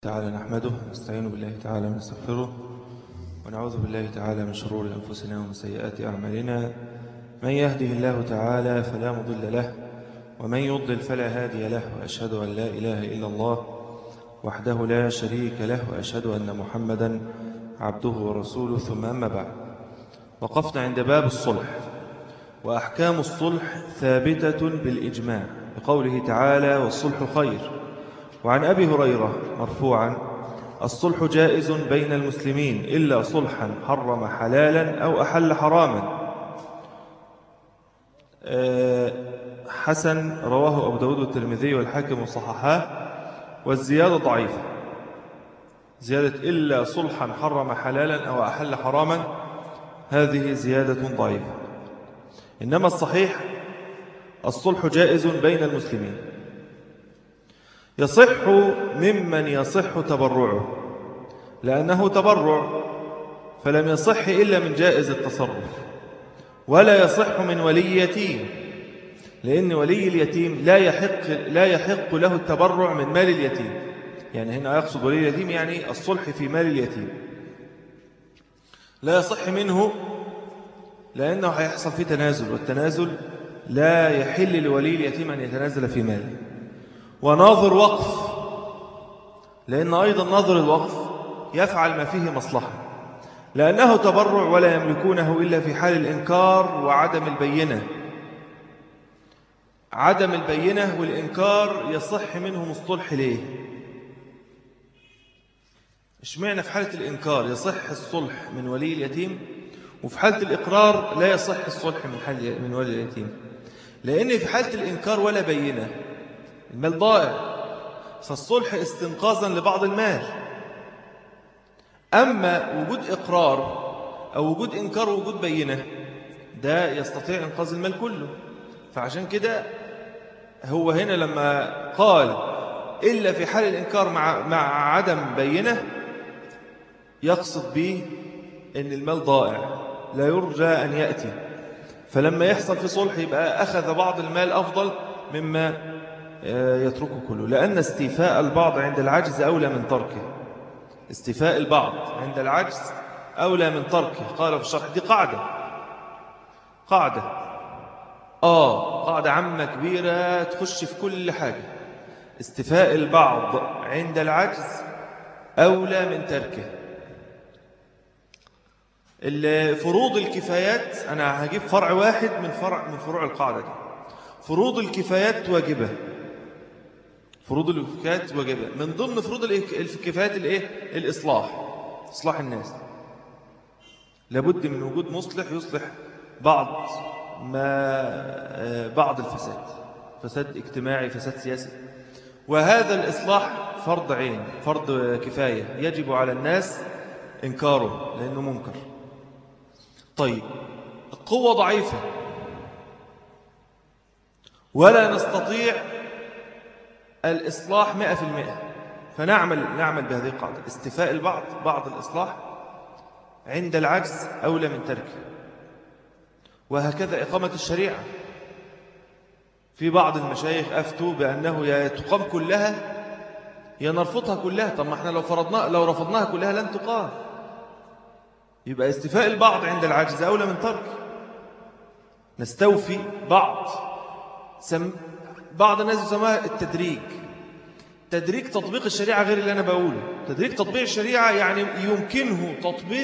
تعالى نحمده ونستعين بالله تعالى ونستغفره ونعوذ بالله تعالى من شرور أنفسنا ومن سيئات أعمالنا من يهده الله تعالى فلا مضل له ومن يضلل فلا هادي له وأشهد أن لا إله إلا الله وحده لا شريك له وأشهد أن محمدا عبده ورسوله ثم أما بعد وقفنا عند باب الصلح وأحكام الصلح ثابتة بالإجماع بقوله تعالى والصلح خير وعن أبي هريرة مرفوعا الصلح جائز بين المسلمين إلا صلحا حرم حلالا أو أحل حراما حسن رواه أبو داود والترمذي والحاكم وصححاه والزيادة ضعيفة زيادة إلا صلحا حرم حلالا أو أحل حراما هذه زيادة ضعيفة إنما الصحيح الصلح جائز بين المسلمين يصح ممن يصح تبرعه لأنه تبرع فلم يصح إلا من جائز التصرف ولا يصح من ولي يتيم لأن ولي اليتيم لا يحق, لا يحق له التبرع من مال اليتيم يعني هنا يقصد ولي اليتيم يعني الصلح في مال اليتيم لا يصح منه لأنه هيحصل فيه تنازل والتنازل لا يحل لولي اليتيم أن يتنازل في ماله وناظر وقف لأن أيضا ناظر الوقف يفعل ما فيه مصلحة لأنه تبرع ولا يملكونه إلا في حال الإنكار وعدم البينة عدم البينة والإنكار يصح منه مصطلح ليه اشمعنى في حالة الإنكار يصح الصلح من ولي اليتيم وفي حالة الإقرار لا يصح الصلح من, حال من ولي اليتيم لأن في حالة الإنكار ولا بينة المال ضائع فالصلح استنقاذا لبعض المال أما وجود إقرار أو وجود إنكار ووجود بينة ده يستطيع إنقاذ المال كله فعشان كده هو هنا لما قال إلا في حال الإنكار مع, مع عدم بينة يقصد به أن المال ضائع لا يرجى أن يأتي فلما يحصل في صلح يبقى أخذ بعض المال أفضل مما يتركه كله لأن استيفاء البعض عند العجز أولى من تركه استيفاء البعض عند العجز أولى من تركه قال في الشرح دي قاعدة قاعدة آه قاعدة عامة كبيرة تخش في كل حاجة استيفاء البعض عند العجز أولى من تركه فروض الكفايات أنا هجيب فرع واحد من فرع من فروع القاعدة دي فروض الكفايات واجبة فروض الكفايات واجبة من ضمن فروض الكفايات الايه الإصلاح إصلاح الناس لابد من وجود مصلح يصلح بعض ما بعض الفساد فساد اجتماعي فساد سياسي وهذا الإصلاح فرض عين فرض كفاية يجب على الناس إنكاره لأنه منكر طيب القوة ضعيفة ولا نستطيع الإصلاح مئة في المئة فنعمل نعمل بهذه القاعدة استفاء البعض بعض الإصلاح عند العجز أولى من تركه وهكذا إقامة الشريعة في بعض المشايخ أفتوا بأنه يا تقام كلها يا نرفضها كلها طب ما احنا لو فرضنا لو رفضناها كلها لن تقام يبقى استفاء البعض عند العجز أولى من ترك نستوفي بعض سم بعض الناس يسموها التدريج تدريج تطبيق الشريعة غير اللي أنا بقوله تدريج تطبيق الشريعة يعني يمكنه تطبيق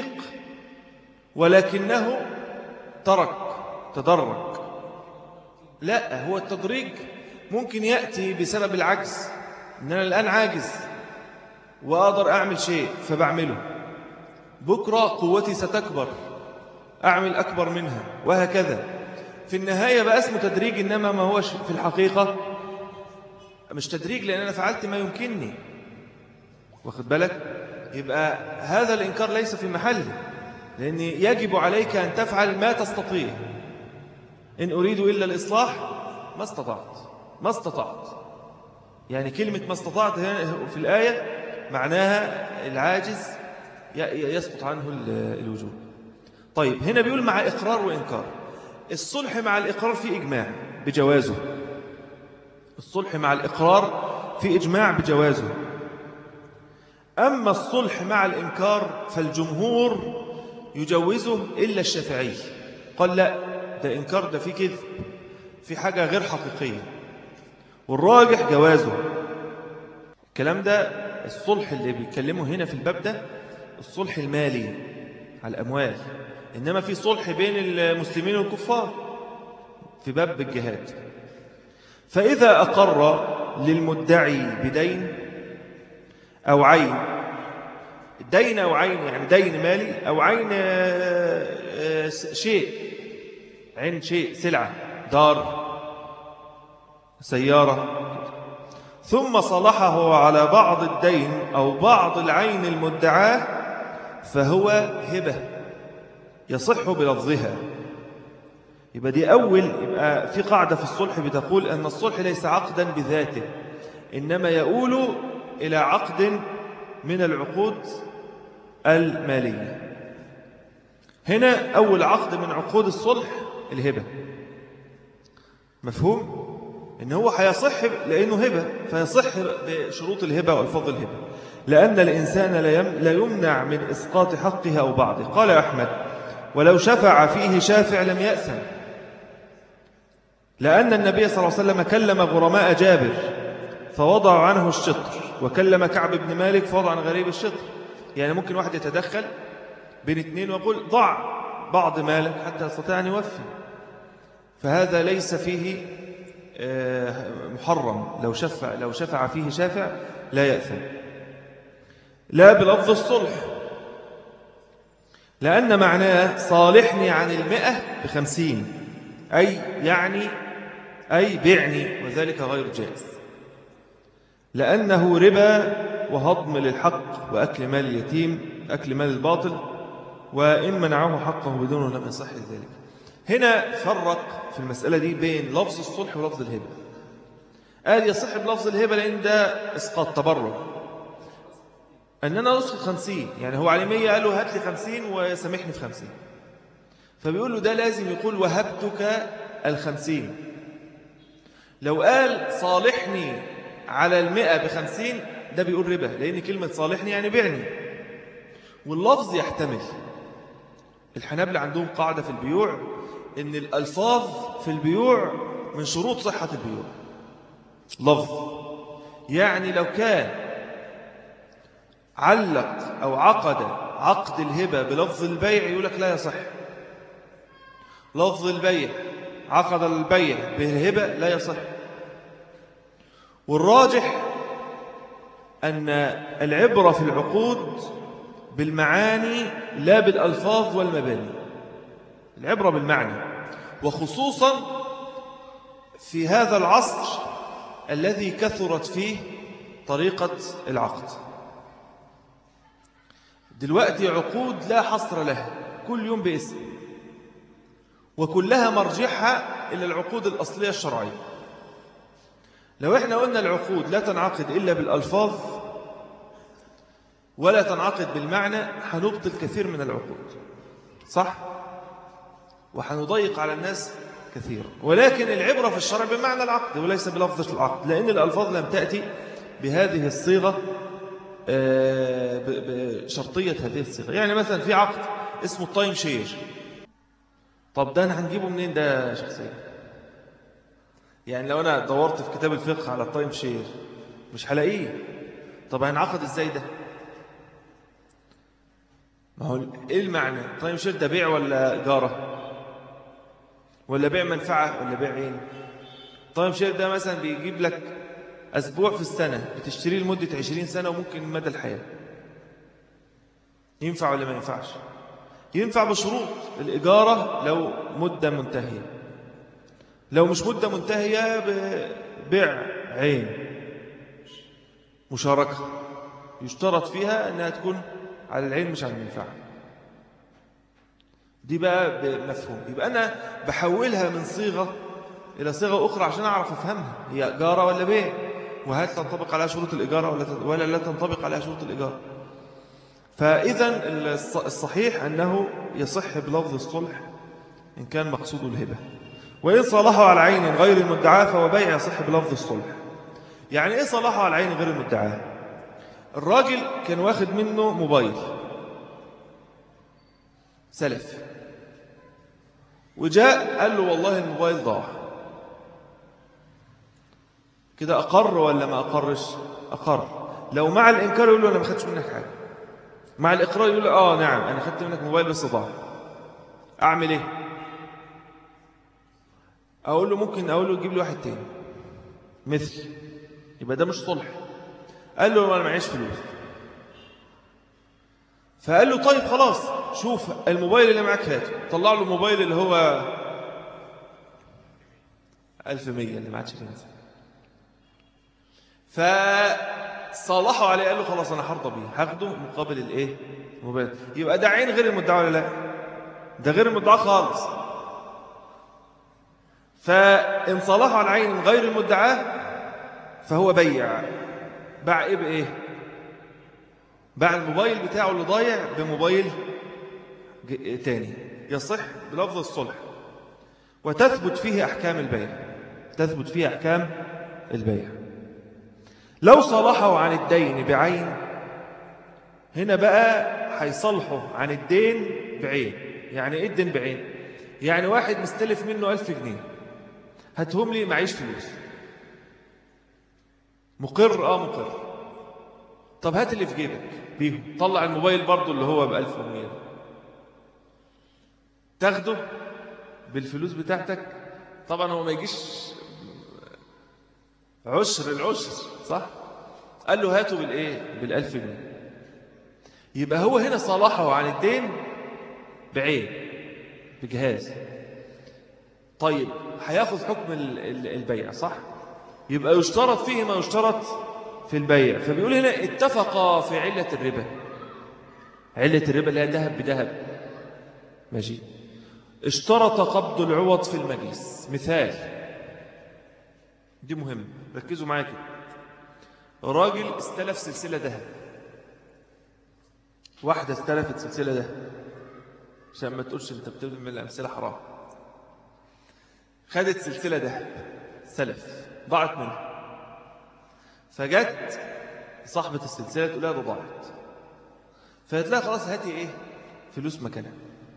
ولكنه ترك تدرج لا هو التدريج ممكن يأتي بسبب العجز إن أنا الآن عاجز وأقدر أعمل شيء فبعمله بكرة قوتي ستكبر أعمل أكبر منها وهكذا في النهاية بقى اسمه تدريج إنما ما هوش في الحقيقة مش تدريج لأن أنا فعلت ما يمكنني واخد بالك يبقى هذا الإنكار ليس في محله لأن يجب عليك أن تفعل ما تستطيع إن أريد إلا الإصلاح ما استطعت ما استطعت يعني كلمة ما استطعت في الآية معناها العاجز يسقط عنه الوجوب طيب هنا بيقول مع إقرار وإنكار الصلح مع الإقرار في إجماع بجوازه الصلح مع الإقرار في إجماع بجوازه أما الصلح مع الإنكار فالجمهور يجوزه إلا الشافعي قال لا ده إنكار ده فيه كذب في حاجة غير حقيقية والراجح جوازه الكلام ده الصلح اللي بيتكلمه هنا في الباب ده الصلح المالي على الأموال إنما في صلح بين المسلمين والكفار في باب الجهاد فإذا أقر للمدعي بدين أو عين دين أو عين يعني دين مالي أو عين شيء عين شيء سلعة دار سيارة ثم صلحه على بعض الدين أو بعض العين المدعاه فهو هبة يصح بلفظها يبقى دي أول يبقى في قاعدة في الصلح بتقول أن الصلح ليس عقدا بذاته إنما يؤول إلى عقد من العقود المالية هنا أول عقد من عقود الصلح الهبة مفهوم؟ إن هو هيصح لأنه هبة فيصح بشروط الهبة وألفاظ الهبة لأن الإنسان لا يمنع من إسقاط حقه أو بعضه قال أحمد ولو شفع فيه شافع لم يأثم لأن النبي صلى الله عليه وسلم كلم غرماء جابر فوضع عنه الشطر وكلم كعب بن مالك فوضع عن غريب الشطر يعني ممكن واحد يتدخل بين اثنين ويقول ضع بعض مالك حتى يستطيع أن يوفي فهذا ليس فيه محرم لو شفع, لو شفع فيه شافع لا يأثم لا بلفظ الصلح لأن معناه صالحني عن المئة بخمسين أي يعني أي بعني وذلك غير جائز لأنه ربا وهضم للحق وأكل مال اليتيم أكل مال الباطل وإن منعه حقه بدونه لم يصح ذلك هنا فرق في المسألة دي بين لفظ الصلح ولفظ الهبة قال يصح بلفظ الهبة لأن ده إسقاط تبرع أن أنا أسقط خمسين يعني هو على مية قال له هات لي خمسين وسامحني في خمسين فبيقول له ده لازم يقول وهبتك الخمسين لو قال صالحني على المئة بخمسين ده بيقول ربا لأن كلمة صالحني يعني بعني واللفظ يحتمل الحنابل عندهم قاعدة في البيوع إن الألفاظ في البيوع من شروط صحة البيوع لفظ يعني لو كان علق أو عقد عقد الهبة بلفظ البيع يقول لك لا يصح لفظ البيع عقد البيع بالهبة لا يصح والراجح أن العبرة في العقود بالمعاني لا بالألفاظ والمباني العبرة بالمعنى وخصوصا في هذا العصر الذي كثرت فيه طريقة العقد دلوقتي عقود لا حصر لها كل يوم باسم وكلها مرجحها إلى العقود الأصلية الشرعية لو احنا قلنا العقود لا تنعقد إلا بالألفاظ ولا تنعقد بالمعنى هنبطل كثير من العقود صح؟ وحنضيق على الناس كثيرا ولكن العبرة في الشرع بمعنى العقد وليس بلفظة العقد لأن الألفاظ لم تأتي بهذه الصيغة بشرطية هذه الصيغة يعني مثلا في عقد اسمه التايم شير طب ده أنا هنجيبه منين ده شخصيا يعني لو أنا دورت في كتاب الفقه على التايم شير مش هلاقيه طب هنعقد ازاي ده ما هو ايه المعنى تايم شير ده بيع ولا جاره ولا بيع منفعه ولا بيع عين تايم شير ده مثلا بيجيب لك اسبوع في السنه بتشتريه لمده 20 سنه وممكن مدى الحياه ينفع ولا ما ينفعش ينفع بشروط الاجاره لو مده منتهيه لو مش مده منتهيه ببيع عين مشاركه يشترط فيها انها تكون على العين مش على المنفعة دي بقى بمفهوم يبقى أنا بحولها من صيغة إلى صيغة أخرى عشان أعرف أفهمها هي جارة ولا بيع وهل تنطبق عليها شروط الإجارة ولا ولا لا تنطبق عليها شروط الإجارة فإذا الصحيح أنه يصح بلفظ الصلح إن كان مقصود الهبة وإن صلحه على عين غير المدعاة فهو بيع يصح بلفظ الصلح يعني إيه صلحه على عين غير المدعاة الراجل كان واخد منه موبايل سلف وجاء قال له والله الموبايل ضاع كده أقر ولا ما أقرش أقر لو مع الإنكار يقول له أنا ما خدتش منك حاجة مع الإقرار يقول له آه نعم أنا خدت منك موبايل بس ضاع أعمل إيه أقول له ممكن أقول له جيب لي واحد تاني مثل يبقى ده مش صلح قال له أنا معيش فلوس فقال له طيب خلاص شوف الموبايل اللي معاك هاته طلع له الموبايل اللي هو 1100 اللي ما عادش بينزل فصالحوا عليه قال له خلاص انا هرضى بيه هاخده مقابل الايه الموبايل يبقى ده عين غير المدعى ولا لا ده غير المدعى خالص فان صالحوا على عين غير المدعاه فهو بيع باع ايه بايه باع الموبايل بتاعه اللي ضايع بموبايل تاني يصح بلفظ الصلح وتثبت فيه أحكام البيع تثبت فيه أحكام البيع لو صلحه عن الدين بعين هنا بقى هيصلحه عن الدين بعين يعني ايه الدين بعين يعني واحد مستلف منه ألف جنيه هاتهم لي معيش فلوس مقر اه مقر طب هات اللي في جيبك بيهم طلع الموبايل برضو اللي هو ب 1100 تاخده بالفلوس بتاعتك طبعا هو ما يجيش عشر العشر صح قال له هاته بالايه بالألف جنيه يبقى هو هنا صالحه عن الدين بعين بجهاز طيب هياخذ حكم البيع صح يبقى يشترط فيه ما يشترط في البيع فبيقول هنا اتفقا في علة الربا علة الربا اللي هي ذهب بذهب ماشي اشترط قبض العوض في المجلس مثال دي مهم ركزوا معايا كده راجل استلف سلسلة ذهب واحدة استلفت سلسلة ذهب عشان ما تقولش انت بتبدأ من الأمثلة حرام خدت سلسلة ذهب سلف ضاعت منها فجت صاحبة السلسلة تقول لها ده ضاعت فقالت لها خلاص هاتي ايه فلوس مكانها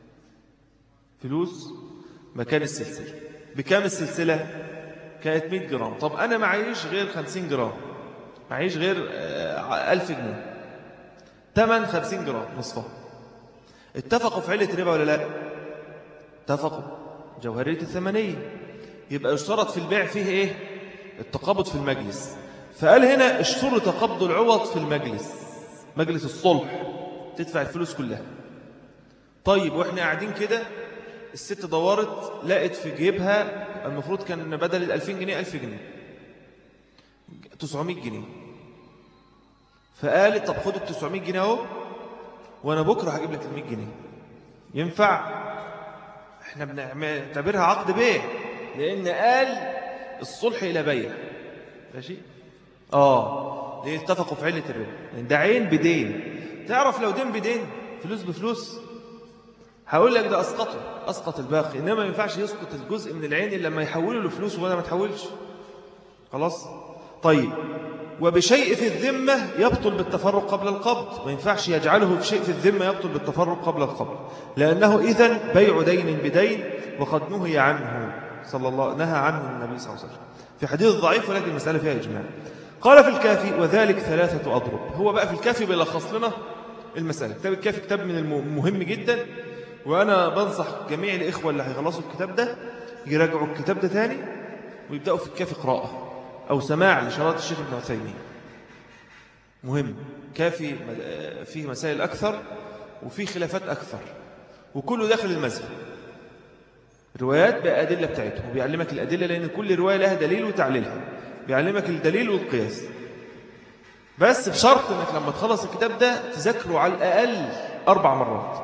فلوس مكان السلسلة بكام السلسلة كانت 100 جرام طب أنا معيش غير 50 جرام معيش غير 1000 جنيه تمن 50 جرام نصفها اتفقوا في علة ربا ولا لا اتفقوا جوهرية الثمنية يبقى يشترط في البيع فيه ايه التقابض في المجلس فقال هنا اشترط قبض العوض في المجلس مجلس الصلح تدفع الفلوس كلها طيب واحنا قاعدين كده الست دورت لقت في جيبها المفروض كان بدل ال 2000 جنيه 1000 جنيه 900 جنيه فقالت طب خد ال 900 جنيه اهو وانا بكره هجيب لك ال 100 جنيه ينفع احنا بنعتبرها عقد بيع لان قال الصلح الى بيع ماشي اه ليه اتفقوا في علة الربا يعني ده عين بدين تعرف لو دين بدين فلوس بفلوس هقول لك ده أسقطه أسقط الباقي إنما ما ينفعش يسقط الجزء من العين إلا لما يحوله لفلوس وأنا ما تحولش خلاص طيب وبشيء في الذمة يبطل بالتفرق قبل القبض ما ينفعش يجعله في شيء في الذمة يبطل بالتفرق قبل القبض لأنه إذن بيع دين بدين وقد نهي عنه صلى الله نهى عنه النبي صلى الله عليه وسلم في حديث ضعيف ولكن المسألة فيها إجماع قال في الكافي وذلك ثلاثة أضرب هو بقى في الكافي بيلخص لنا المسألة كتاب الكافي كتاب من المهم جدا وأنا بنصح جميع الإخوة اللي هيخلصوا الكتاب ده يراجعوا الكتاب ده تاني ويبدأوا في الكافي قراءة أو سماع لشراط الشيخ ابن عثيمين مهم كافي فيه مسائل أكثر وفيه خلافات أكثر وكله داخل المذهب روايات بأدلة بتاعتهم وبيعلمك الأدلة لأن كل رواية لها دليل وتعليلها بيعلمك الدليل والقياس بس بشرط انك لما تخلص الكتاب ده تذاكره على الأقل أربع مرات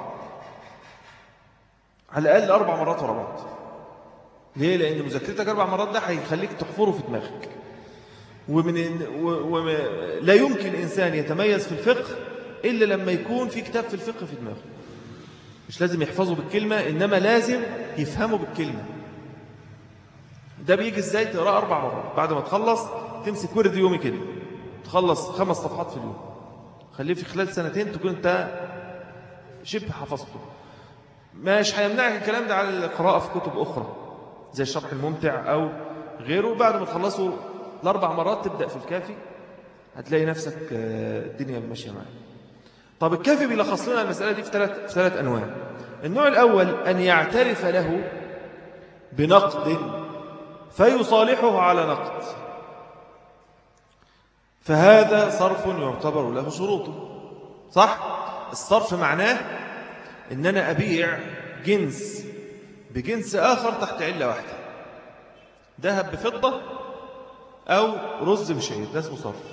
على الأقل أربع مرات ورا بعض ليه؟ لأن مذاكرتك أربع مرات ده هيخليك تحفره في دماغك ومن و... و... لا يمكن إنسان يتميز في الفقه إلا لما يكون في كتاب في الفقه في دماغه مش لازم يحفظه بالكلمة إنما لازم يفهمه بالكلمة ده بيجي ازاي تقراه اربع مرات بعد ما تخلص تمسك ورد يومي كده تخلص خمس صفحات في اليوم خليه في خلال سنتين تكون انت شبه حفظته مش هيمنعك الكلام ده على القراءة في كتب أخرى زي الشرح الممتع أو غيره بعد ما تخلصوا الأربع مرات تبدأ في الكافي هتلاقي نفسك آه، الدنيا ماشية معاك طب الكافي بيلخص لنا المسألة دي في ثلاث في ثلاث أنواع النوع الأول أن يعترف له بنقد فيصالحه على نقد فهذا صرف يعتبر له شروطه صح؟ الصرف معناه ان انا ابيع جنس بجنس اخر تحت عله واحده ذهب بفضه او رز بشعير ده اسمه صرف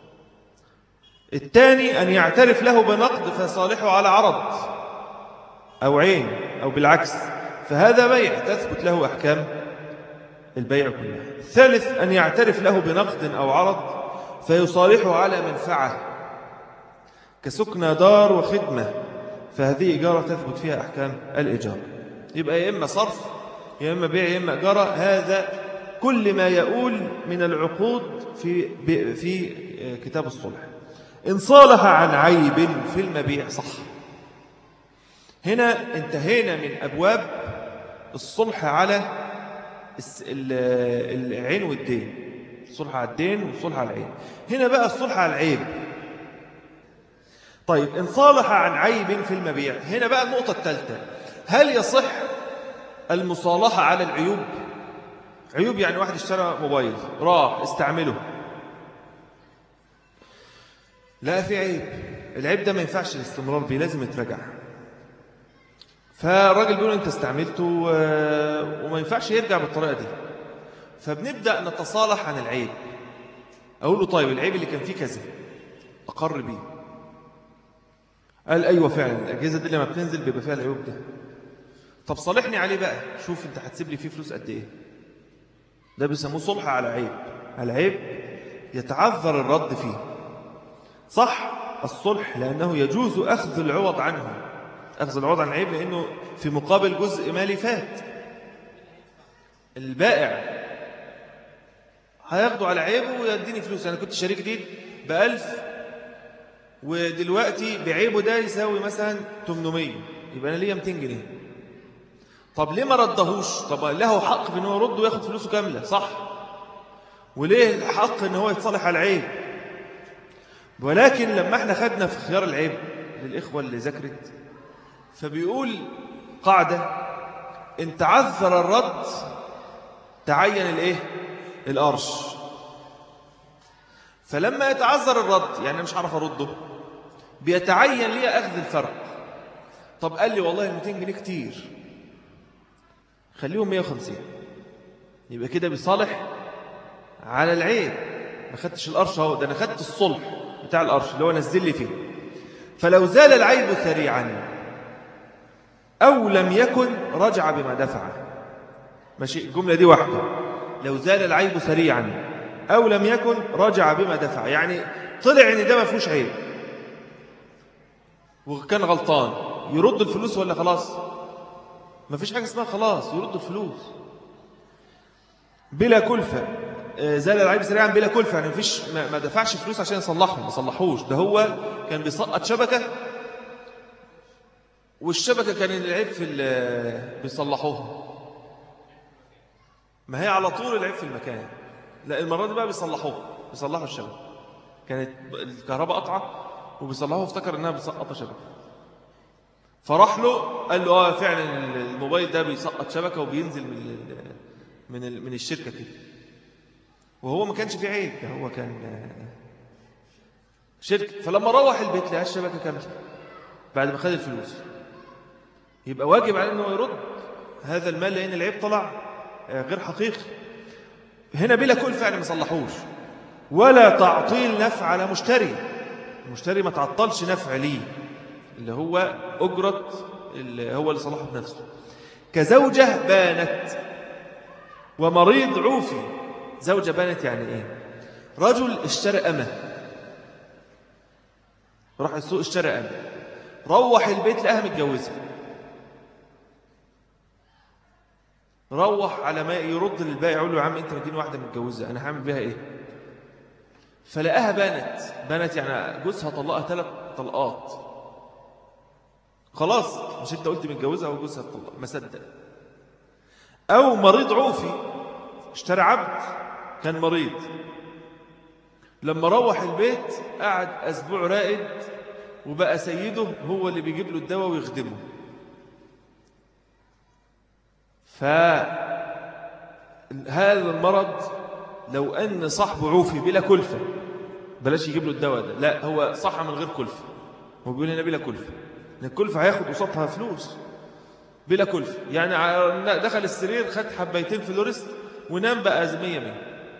الثاني ان يعترف له بنقد فصالحه على عرض او عين او بالعكس فهذا بيع تثبت له احكام البيع كلها الثالث ان يعترف له بنقد او عرض فيصالحه على منفعه كسكنى دار وخدمه فهذه إجارة تثبت فيها أحكام الإجارة يبقى يا إما صرف يا إما بيع يا إما إجارة هذا كل ما يقول من العقود في, في كتاب الصلح إن صالح عن عيب في المبيع صح هنا انتهينا من أبواب الصلح على العين والدين الصلح على الدين والصلح على العين هنا بقى الصلح على العيب طيب إن صالح عن عيب في المبيع هنا بقى النقطة الثالثة هل يصح المصالحة على العيوب عيوب يعني واحد اشترى موبايل راح استعمله لا في عيب العيب ده ما ينفعش الاستمرار بيه لازم يتراجع فالراجل بيقول انت استعملته وما ينفعش يرجع بالطريقة دي فبنبدأ نتصالح عن العيب أقول له طيب العيب اللي كان فيه كذا أقر بيه قال أيوة فعلا الأجهزة دي لما بتنزل بيبقى فيها العيوب ده طب صالحني عليه بقى شوف انت هتسيب لي فيه فلوس قد ايه ده بيسموه صلح على عيب على عيب يتعذر الرد فيه صح الصلح لأنه يجوز أخذ العوض عنه أخذ العوض عن العيب لأنه في مقابل جزء مالي فات البائع هياخده على عيبه ويديني فلوس أنا كنت شريك جديد بألف ودلوقتي بعيبه ده يساوي مثلا 800 يبقى أنا ليا 200 جنيه طب ليه ما ردهوش طب له حق في ان هو يرد وياخد فلوسه كاملة صح وليه الحق ان هو يتصالح على العيب ولكن لما احنا خدنا في خيار العيب للإخوة اللي ذكرت فبيقول قاعدة ان تعذر الرد تعين الايه القرش فلما يتعذر الرد يعني مش عارف ارده بيتعين لي اخذ الفرق طب قال لي والله 200 جنيه كتير خليهم 150 يبقى كده بيصالح على العيب ما خدتش القرش اهو ده انا خدت الصلح بتاع القرش اللي هو نزل لي فيه فلو زال العيب سريعا او لم يكن رجع بما دفع ماشي الجمله دي واحده لو زال العيب سريعا او لم يكن رجع بما دفع يعني طلع ان ده ما فيهوش عيب وكان غلطان يرد الفلوس ولا خلاص ما فيش حاجة اسمها خلاص يرد الفلوس بلا كلفة زال العيب سريعا بلا كلفة يعني مفيش ما دفعش فلوس عشان يصلحه ما صلحوش ده هو كان بيسقط شبكة والشبكة كان العيب في بيصلحوها ما هي على طول العيب في المكان لا المرة دي بقى بيصلحوها بيصلحوا الشبكة كانت الكهرباء قطعة وبيصلحوها افتكر انها بتسقط شبكة فراح له قال له اه فعلا الموبايل ده بيسقط شبكه وبينزل من من من الشركه كده وهو ما كانش فيه عيب ده هو كان شركه فلما روح البيت لقى الشبكه كامله بعد ما خد الفلوس يبقى واجب عليه انه يرد هذا المال لان العيب طلع غير حقيقي هنا بلا كلفه يعني ما صلحوش ولا تعطيل نفع على مشتري المشتري ما تعطلش نفع ليه اللي هو أجرة اللي هو اللي صلحه بنفسه كزوجة بانت ومريض عوفي زوجة بانت يعني إيه رجل اشترى أمة راح السوق اشترى أمة روح البيت لقاها متجوزة روح على ما يرد للبائع يقول له يا عم انت مديني واحدة متجوزة انا هعمل بيها ايه فلقاها بانت بانت يعني جوزها طلقها ثلاث طلقات خلاص مش انت قلت متجوزها وجوزها طلق ما صدق او مريض عوفي اشترى عبد كان مريض لما روح البيت قعد اسبوع رائد وبقى سيده هو اللي بيجيب له الدواء ويخدمه فهذا المرض لو أن صاحبه عوفي بلا كلفة بلاش يجيب له الدواء ده لا هو صحى من غير كلفة هو بيقول هنا بلا كلفة لأن الكلفة هياخد قصادها فلوس بلا كلفة يعني دخل السرير خد حبيتين فلوريست ونام بقى مية مية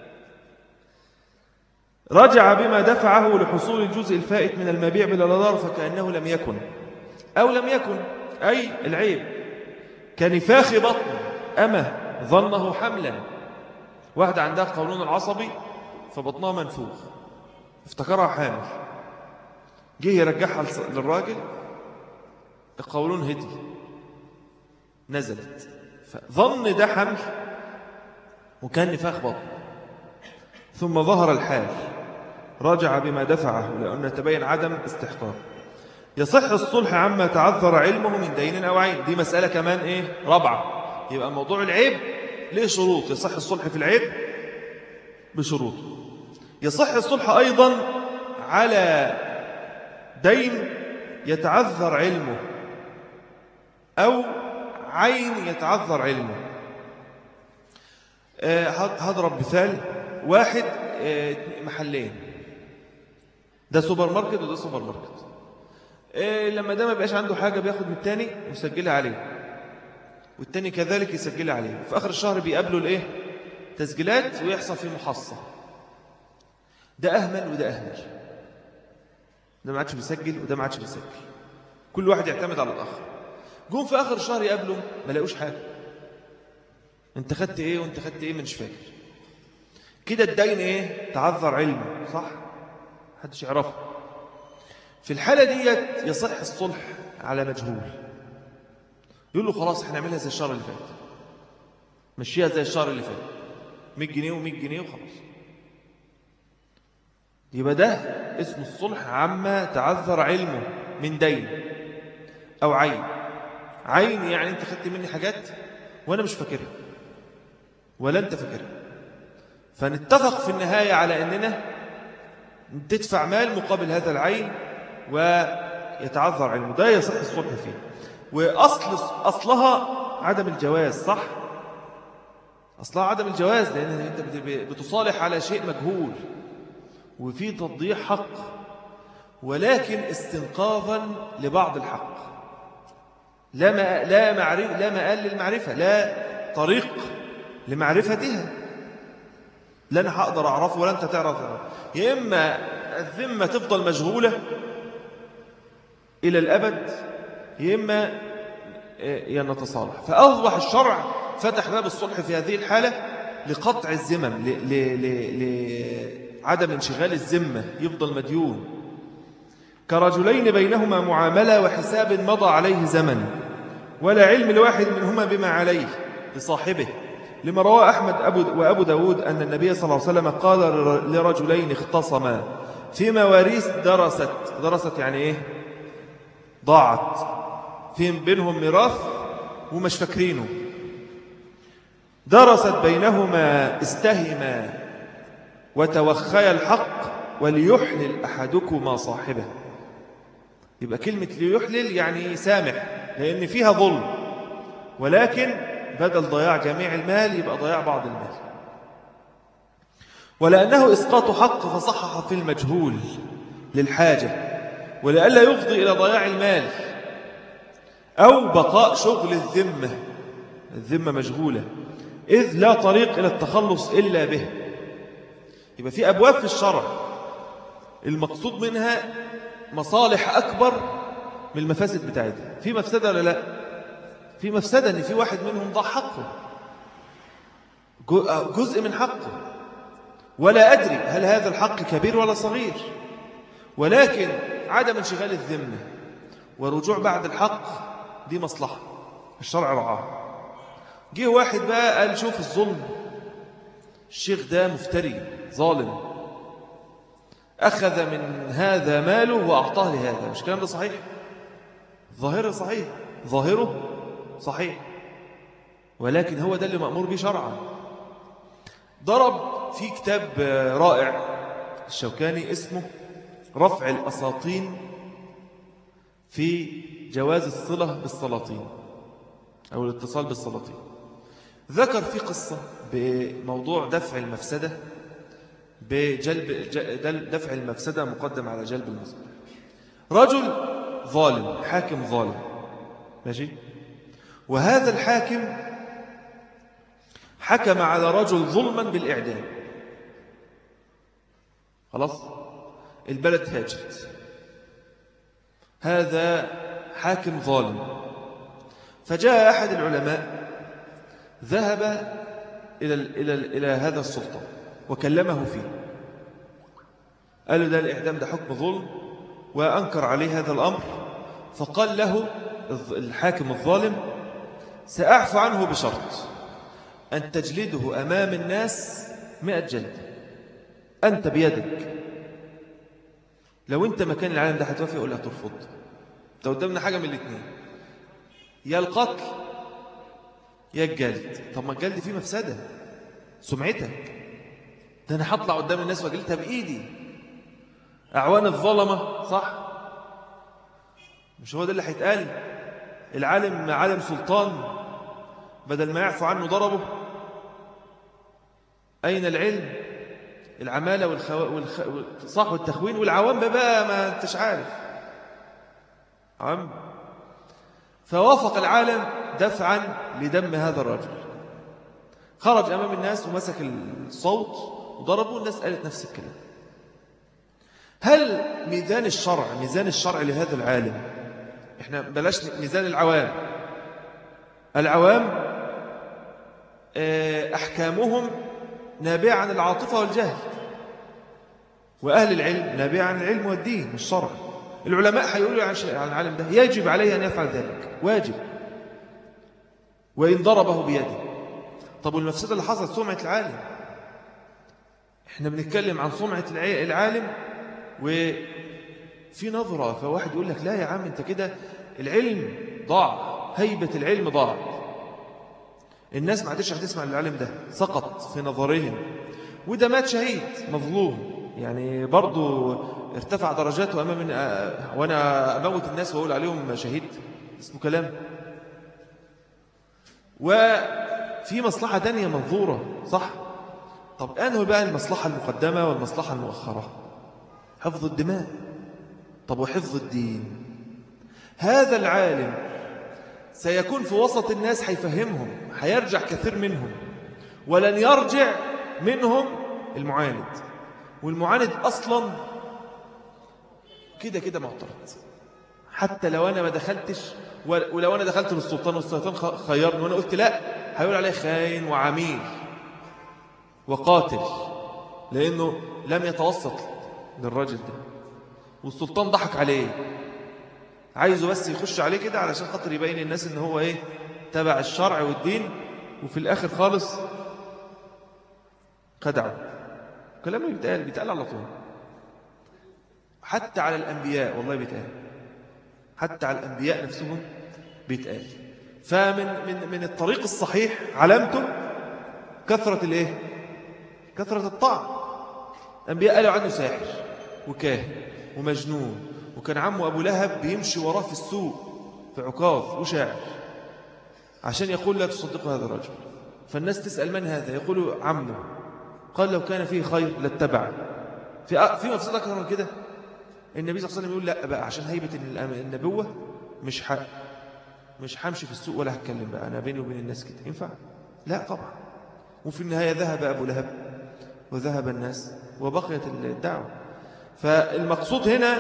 رجع بما دفعه لحصول الجزء الفائت من المبيع بلا ضرر فكأنه لم يكن أو لم يكن أي العيب كنفاخ بطن أمه ظنه حملا واحدة عندها قولون العصبي فبطنها منفوخ افتكرها حامل جه يرجعها للراجل القولون هدي نزلت فظن ده حمل وكان نفاخ بطن ثم ظهر الحال رجع بما دفعه لأن تبين عدم استحقاق يصح الصلح عما تعذر علمه من دين أو عين دي مسألة كمان إيه رابعة يبقى موضوع العيب ليه شروط يصح الصلح في العيب بشروط يصح الصلح أيضا على دين يتعذر علمه أو عين يتعذر علمه آه، هضرب مثال واحد آه، محلين ده سوبر ماركت وده سوبر ماركت إيه لما ده ما بقاش عنده حاجة بياخد من التاني ويسجلها عليه والتاني كذلك يسجلها عليه في آخر الشهر بيقابلوا الايه تسجيلات ويحصل فيه محصة ده أهمل وده أهمل ده ما عادش بيسجل وده ما عادش بيسجل كل واحد يعتمد على الآخر جم في آخر الشهر يقابلوا ما لاقوش حاجة انت خدت ايه وانت خدت ايه مش فاكر كده الدين ايه تعذر علمه صح محدش يعرفه في الحالة ديت يصح الصلح على مجهول يقول له خلاص احنا نعملها زي الشهر اللي فات مشيها زي الشهر اللي فات 100 جنيه و100 جنيه وخلاص يبقى ده اسم الصلح عما تعذر علمه من دين أو عين عين يعني أنت خدت مني حاجات وأنا مش فاكرها ولا أنت فاكرها فنتفق في النهاية على أننا تدفع مال مقابل هذا العين ويتعذر علمه ده يصح الصلح فيه وأصل أصلها عدم الجواز صح؟ أصلها عدم الجواز لأن أنت بتصالح على شيء مجهول وفي تضييع حق ولكن استنقاذا لبعض الحق لا ما لا معرف لا مآل للمعرفة لا طريق لمعرفتها لا أنا هقدر أعرفه ولا أنت تعرف يا إما الذمة تفضل مجهولة إلى الأبد يا إما آه، نتصالح فأصبح الشرع فتح باب الصلح في هذه الحالة لقطع الزمم لعدم انشغال الزمة يفضل مديون كرجلين بينهما معاملة وحساب مضى عليه زمن ولا علم لواحد منهما بما عليه لصاحبه لما روى أحمد أبو وأبو داود أن النبي صلى الله عليه وسلم قال لرجلين اختصما في مواريث درست درست يعني إيه ضاعت في بينهم ميراث ومش فاكرينه درست بينهما استهما وتوخي الحق وليحلل أحدكما صاحبه يبقى كلمة ليحلل يعني سامح لأن فيها ظلم ولكن بدل ضياع جميع المال يبقى ضياع بعض المال ولأنه إسقاط حق فصحح في المجهول للحاجة ولئلا يفضي إلى ضياع المال أو بقاء شغل الذمة الذمة مشغولة إذ لا طريق إلى التخلص إلا به يبقى في أبواب في الشرع المقصود منها مصالح أكبر من المفاسد بتاعتها في مفسدة ولا لا في مفسدة أن في واحد منهم ضاع حقه جزء من حقه ولا أدري هل هذا الحق كبير ولا صغير ولكن عدم انشغال الذمة ورجوع بعد الحق دي مصلحة الشرع رعاها جه واحد بقى قال شوف الظلم الشيخ ده مفتري ظالم أخذ من هذا ماله وأعطاه لهذا مش الكلام ده صحيح ظاهره صحيح ظاهره صحيح ولكن هو ده اللي مأمور به شرعا ضرب في كتاب رائع الشوكاني اسمه رفع الأساطين في جواز الصلة بالسلاطين أو الاتصال بالسلاطين ذكر في قصة بموضوع دفع المفسدة بجلب دفع المفسدة مقدم على جلب المصلحة رجل ظالم حاكم ظالم ماشي وهذا الحاكم حكم على رجل ظلما بالإعدام خلاص البلد هاجت هذا حاكم ظالم فجاء أحد العلماء ذهب إلى, إلى, إلى هذا السلطان وكلمه فيه قال له ده الإعدام ده حكم ظلم وأنكر عليه هذا الأمر فقال له الحاكم الظالم سأعفو عنه بشرط أن تجلده أمام الناس مئة جلد أنت بيدك لو أنت مكان العالم ده هتوافق ولا هترفض أنت قدامنا حاجة من الاثنين يا القتل يا الجلد طب ما الجلد فيه مفسدة سمعتك ده أنا هطلع قدام الناس وأجلدها بإيدي أعوان الظلمة صح مش هو ده اللي هيتقال العالم عالم سلطان بدل ما يعفو عنه ضربه أين العلم العمالة والخو... والخ... صح والتخوين والعوام بقى ما انتش عارف عم فوافق العالم دفعا لدم هذا الرجل خرج أمام الناس ومسك الصوت وضربه الناس قالت نفس الكلام هل ميزان الشرع ميزان الشرع لهذا العالم احنا بلاش ميزان العوام العوام آه، أحكامهم نابعة عن العاطفة والجهل وأهل العلم نابعة عن العلم والدين والشرع العلماء هيقولوا عن العالم ده يجب عليه أن يفعل ذلك واجب وإن ضربه بيده طب والمفسدة اللي حصلت سمعة العالم احنا بنتكلم عن سمعة العالم وفي نظرة فواحد يقول لك لا يا عم انت كده العلم ضاع هيبة العلم ضاع الناس ما عادش هتسمع للعالم ده سقط في نظرهم وده مات شهيد مظلوم يعني برضو ارتفع درجاته أمام وأنا أموت الناس وأقول عليهم شهيد اسمه كلام وفي مصلحة تانية منظورة صح طب أنه بقى المصلحة المقدمة والمصلحة المؤخرة حفظ الدماء طب وحفظ الدين هذا العالم سيكون في وسط الناس هيفهمهم هيرجع كثير منهم ولن يرجع منهم المعاند والمعاند أصلا كده كده معترض حتى لو أنا ما دخلتش ولو أنا دخلت للسلطان والسلطان خيرني وأنا قلت لا هيقول عليه خاين وعميل وقاتل لأنه لم يتوسط للراجل ده والسلطان ضحك عليه عايزه بس يخش عليه كده علشان خاطر يبين الناس ان هو ايه تبع الشرع والدين وفي الاخر خالص خدعه كلامه بيتقال بيتقال على طول حتى على الانبياء والله بيتقال حتى على الانبياء نفسهم بيتقال فمن من من الطريق الصحيح علامته كثرة الايه كثرة الطعن الانبياء قالوا عنه ساحر وكاهن ومجنون وكان عمه أبو لهب بيمشي وراه في السوق في عكاظ وشاعر عشان يقول لا تصدقوا هذا الرجل فالناس تسأل من هذا يقول عمه قال لو كان فيه خير لاتبع في في مفسد أكثر من كده النبي صلى الله عليه وسلم يقول لا بقى عشان هيبة النبوة مش حق مش همشي في السوق ولا هتكلم بقى أنا بيني وبين الناس كده ينفع لا طبعا وفي النهاية ذهب أبو لهب وذهب الناس وبقيت الدعوة فالمقصود هنا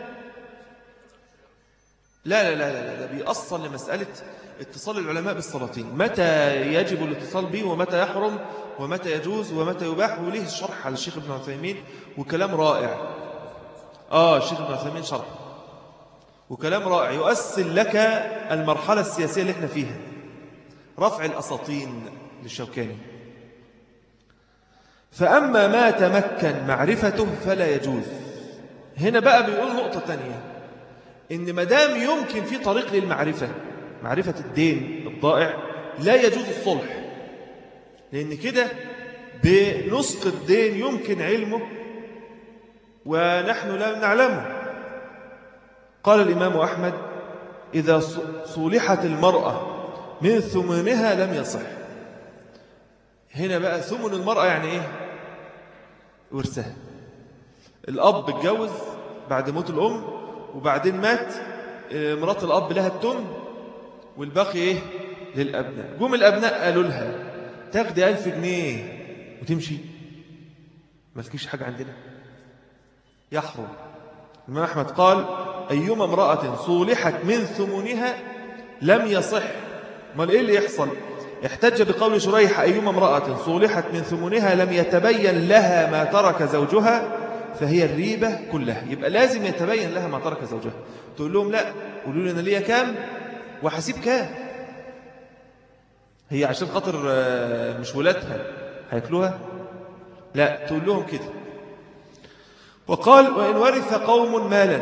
لا لا لا لا ده بيأصل لمسألة اتصال العلماء بالسلاطين متى يجب الاتصال به ومتى يحرم ومتى يجوز ومتى يباح وليه الشرح على الشيخ ابن عثيمين وكلام رائع آه الشيخ ابن عثيمين شرح وكلام رائع يؤسل لك المرحلة السياسية اللي احنا فيها رفع الأساطين للشوكاني فأما ما تمكن معرفته فلا يجوز هنا بقى بيقول نقطة تانية إن مدام يمكن في طريق للمعرفة معرفة الدين الضائع لا يجوز الصلح لأن كده بنسقط دين يمكن علمه ونحن لا نعلمه قال الإمام أحمد إذا صلحت المرأة من ثمنها لم يصح هنا بقى ثمن المرأة يعني إيه ورثها الأب اتجوز بعد موت الأم وبعدين مات آه، مرات الأب لها التم والباقي إيه للأبناء جم الأبناء قالوا لها تاخدي ألف جنيه وتمشي ما تجيش حاجة عندنا يحرم الإمام أحمد قال أيما امرأة صولحت من ثمنها لم يصح ما إيه اللي يحصل احتج بقول شريح أيما امرأة صولحت من ثمنها لم يتبين لها ما ترك زوجها فهي الريبة كلها يبقى لازم يتبين لها ما ترك زوجها تقول لهم لا قولوا لي أنا ليا كام وحسيب كام هي عشان خاطر آه، مش ولادها هياكلوها لا تقول لهم كده وقال وإن ورث قوم مالا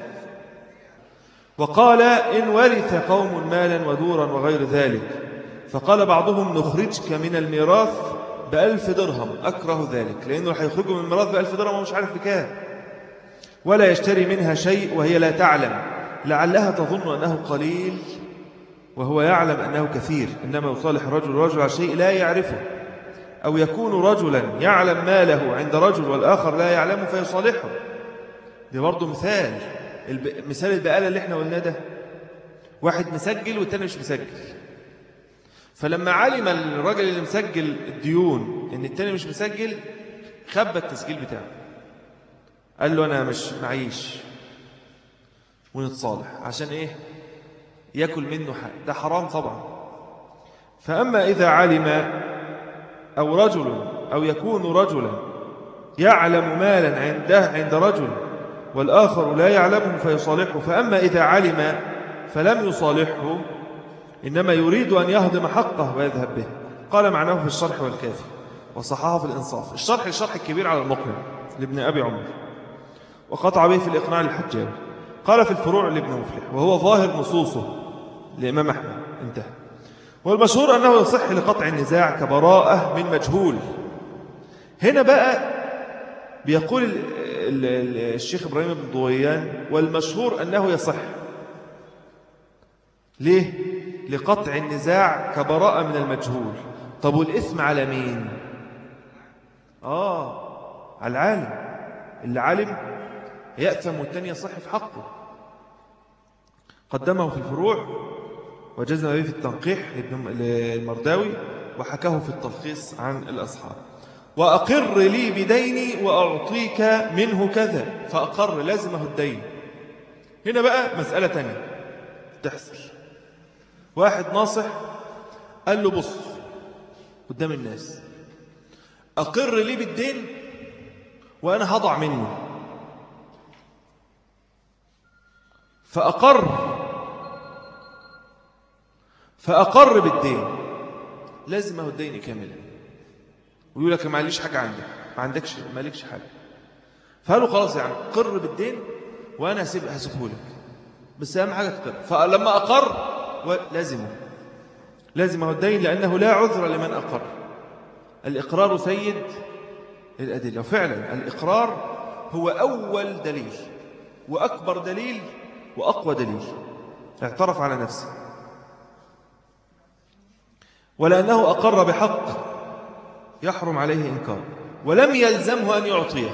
وقال إن ورث قوم مالا ودورا وغير ذلك فقال بعضهم نخرجك من الميراث بألف درهم أكره ذلك لأنه حيخرجوا من الميراث بألف درهم ومش عارف بكام ولا يشتري منها شيء وهي لا تعلم لعلها تظن أنه قليل وهو يعلم أنه كثير إنما يصالح رجل رجل على شيء لا يعرفه أو يكون رجلا يعلم ماله عند رجل والآخر لا يعلمه فيصالحه دي برضه مثال مثال البقالة اللي احنا قلنا ده واحد مسجل والتاني مش مسجل فلما علم الراجل اللي مسجل الديون ان التاني مش مسجل خبى التسجيل بتاعه قال له انا مش معيش ونتصالح عشان ايه ياكل منه حق ده حرام طبعا فأما إذا علم أو رجل أو يكون رجلا يعلم مالا عنده عند رجل والآخر لا يعلمه فيصالحه فأما إذا علم فلم يصالحه إنما يريد أن يهضم حقه ويذهب به قال معناه في الشرح والكافي وصححه في الإنصاف الشرح الشرح الكبير على المقنع لابن أبي عمر وقطع به في الإقناع للحجاوي قال في الفروع لابن مفلح وهو ظاهر نصوصه لإمام أحمد انتهى والمشهور أنه يصح لقطع النزاع كبراءة من مجهول هنا بقى بيقول الشيخ إبراهيم بن ضويان والمشهور أنه يصح ليه؟ لقطع النزاع كبراءة من المجهول طب والإثم على مين؟ آه على العالم اللي علم يأثم والتاني يصح في حقه قدمه في الفروع وجزم به في التنقيح للمرداوي وحكاه في التلخيص عن الأصحاب وأقر لي بديني وأعطيك منه كذا فأقر لازمه الدين هنا بقى مسألة تانية تحصل واحد ناصح قال له بص قدام الناس أقر لي بالدين وأنا هضع منه فأقر فأقر بالدين لازم هو الدين كاملا ويقول لك ما عليش حاجة عندك ما عندكش ما لكش حاجة فقالوا خلاص يعني قر بالدين وأنا هسيب هسيبه لك بس أهم حاجة تقر فلما أقر لازمه لازم هو الدين لأنه لا عذر لمن أقر الإقرار سيد الأدلة وفعلا الإقرار هو أول دليل وأكبر دليل وأقوى دليل اعترف على نفسه ولأنه أقر بحق يحرم عليه إنكار ولم يلزمه أن يعطيه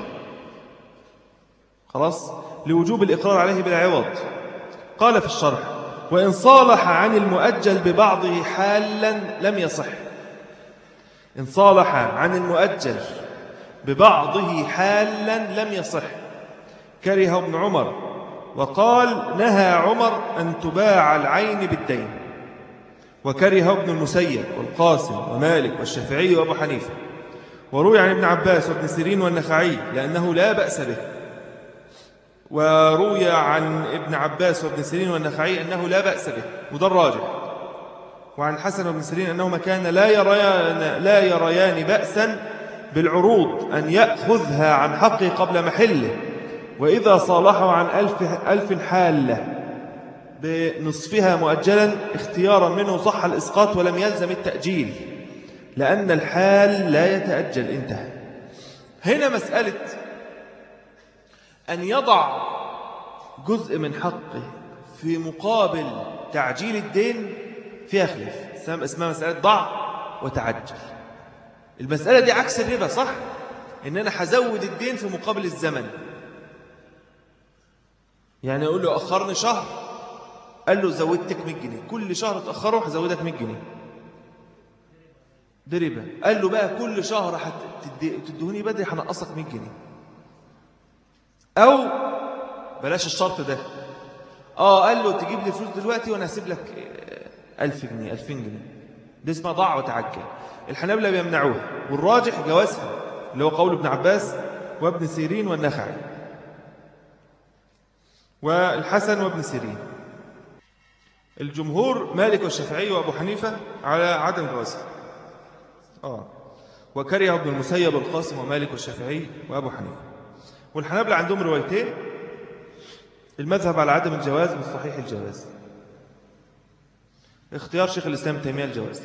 خلاص لوجوب الإقرار عليه بلا عوض قال في الشرح وإن صالح عن المؤجل ببعضه حالا لم يصح إن صالح عن المؤجل ببعضه حالا لم يصح كره ابن عمر وقال نهى عمر أن تباع العين بالدين وكره ابن المسيب والقاسم ومالك والشافعي وابو حنيفة وروي عن ابن عباس وابن سيرين والنخعي لأنه لا بأس به وروي عن ابن عباس وابن سيرين والنخعي أنه لا بأس به وده الراجح وعن حسن وابن سيرين أنهما كان لا يريان, لا يريان بأسا بالعروض أن يأخذها عن حقه قبل محله وإذا صالحه عن ألف, ألف حالة بنصفها مؤجلا اختيارا منه صح الإسقاط ولم يلزم التأجيل لأن الحال لا يتأجل انتهى هنا مسألة أن يضع جزء من حقه في مقابل تعجيل الدين فيها خلاف اسمها مسألة ضع وتعجل المسألة دي عكس الربا صح؟ إن أنا هزود الدين في مقابل الزمن يعني أقول له أخرني شهر قال له زودتك 100 جنيه كل شهر تأخره هزودك 100 جنيه ده ربا قال له بقى كل شهر تدهوني بدري هنقصك 100 جنيه أو بلاش الشرط ده اه قال له تجيب لي فلوس دلوقتي وانا هسيب لك 1000 جنيه 2000 جنيه دي اسمها ضاع وتعجل الحنابلة بيمنعوها والراجح جوازها اللي هو قول ابن عباس وابن سيرين والنخعي والحسن وابن سيرين الجمهور مالك والشافعي وابو حنيفة على عدم جوازها اه وكره ابن المسيب والقاسم ومالك والشافعي وابو حنيفة والحنابلة عندهم روايتين المذهب على عدم الجواز من صحيح الجواز اختيار شيخ الإسلام تيمية الجواز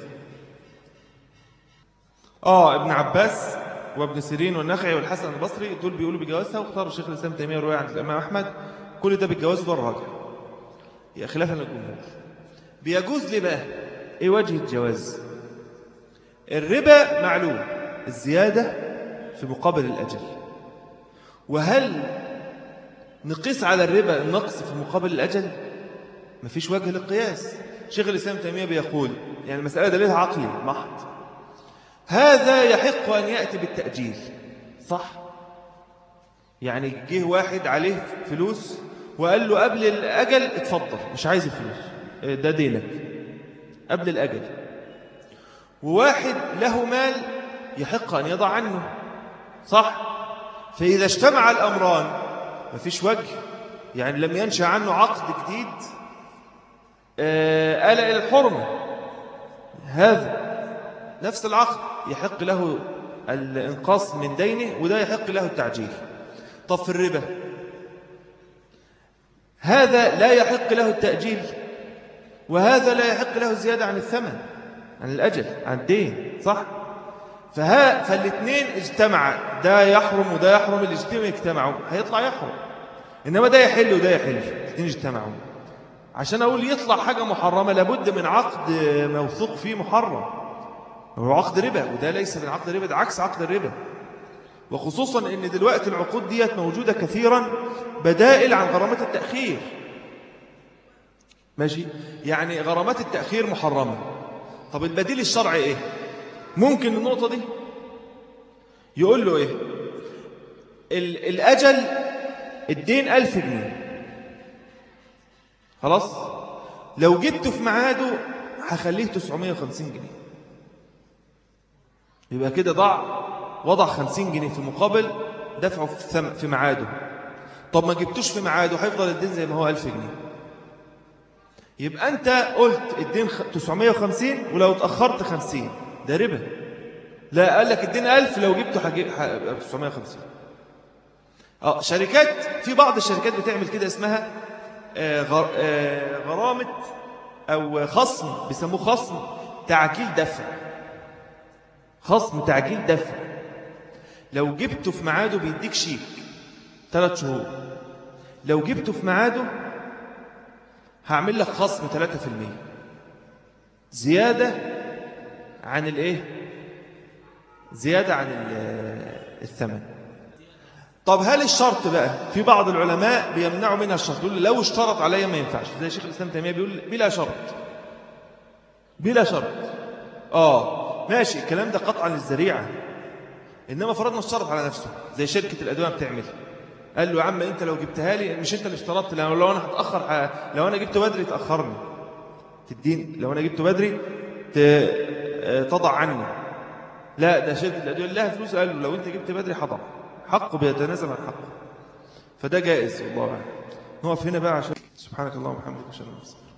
آه ابن عباس وابن سيرين والنخعي والحسن البصري دول بيقولوا بجوازها واختاروا شيخ الإسلام تيمية رواية عن الإمام أحمد كل ده بالجواز ده الراجع يا خلافا للجمهور بيجوز ليه بقى ايه وجه الجواز الربا معلوم الزيادة في مقابل الأجل وهل نقيس على الربا النقص في مقابل الأجل مفيش وجه للقياس شيخ الإسلام تيمية بيقول يعني المسألة دليلها عقلي محض هذا يحق أن يأتي بالتأجيل صح يعني جه واحد عليه فلوس وقال له قبل الأجل اتفضل مش عايز الفلوس ده دينك قبل الأجل وواحد له مال يحق أن يضع عنه صح فإذا اجتمع الأمران مفيش وجه يعني لم ينشأ عنه عقد جديد آه إلى الحرمة هذا نفس العقد يحق له الانقاص من دينه وده يحق له التعجيل طب في الربا هذا لا يحق له التأجيل وهذا لا يحق له الزيادة عن الثمن عن الأجل عن الدين صح فها فالاثنين اجتمع ده يحرم وده يحرم الاجتماع يجتمعوا هيطلع يحرم إنما ده يحل وده يحل الاثنين اجتمعوا عشان أقول يطلع حاجة محرمة لابد من عقد موثوق فيه محرم هو عقد ربا وده ليس من عقد ربا ده عكس عقد الربا وخصوصا ان دلوقتي العقود ديت موجودة كثيرا بدائل عن غرامات التأخير ماشي يعني غرامات التأخير محرمة طب البديل الشرعي ايه ممكن النقطة دي يقول له ايه الأجل الدين ألف جنيه خلاص لو جبته في ميعاده هخليه 950 جنيه يبقى كده ضع وضع 50 جنيه في مقابل دفعه في في ميعاده طب ما جبتوش في ميعاده هيفضل الدين زي ما هو 1000 جنيه يبقى انت قلت الدين 950 ولو اتاخرت 50 ده ربا لا قال لك الدين 1000 لو جبته هجيب 950 اه شركات في بعض الشركات بتعمل كده اسمها غرامة أو خصم بيسموه خصم تعجيل دفع خصم تعجيل دفع لو جبته في ميعاده بيديك شيك ثلاث شهور لو جبته في ميعاده هعمل لك خصم 3% زيادة عن الايه زيادة عن الثمن طب هل الشرط بقى في بعض العلماء بيمنعوا منها الشرط يقول لو اشترط عليا ما ينفعش زي شيخ الإسلام تيمية بيقول بلا شرط بلا شرط آه ماشي الكلام ده قطعا للذريعة إنما فرضنا الشرط على نفسه زي شركة الأدوية بتعمل قال له يا عم أنت لو جبتها لي مش أنت اللي اشترطت لو, لو أنا هتأخر لو أنا جبت بدري تأخرني تدين لو أنا جبت بدري تضع عني لا ده شركة الأدوية لها فلوس قال له لو أنت جبت بدري حضر حقه بيتنازل عن حقه فده جائز والله أعلم نقف هنا بقى عشان سبحانك اللهم وبحمدك اشهد ان لا اله الا انت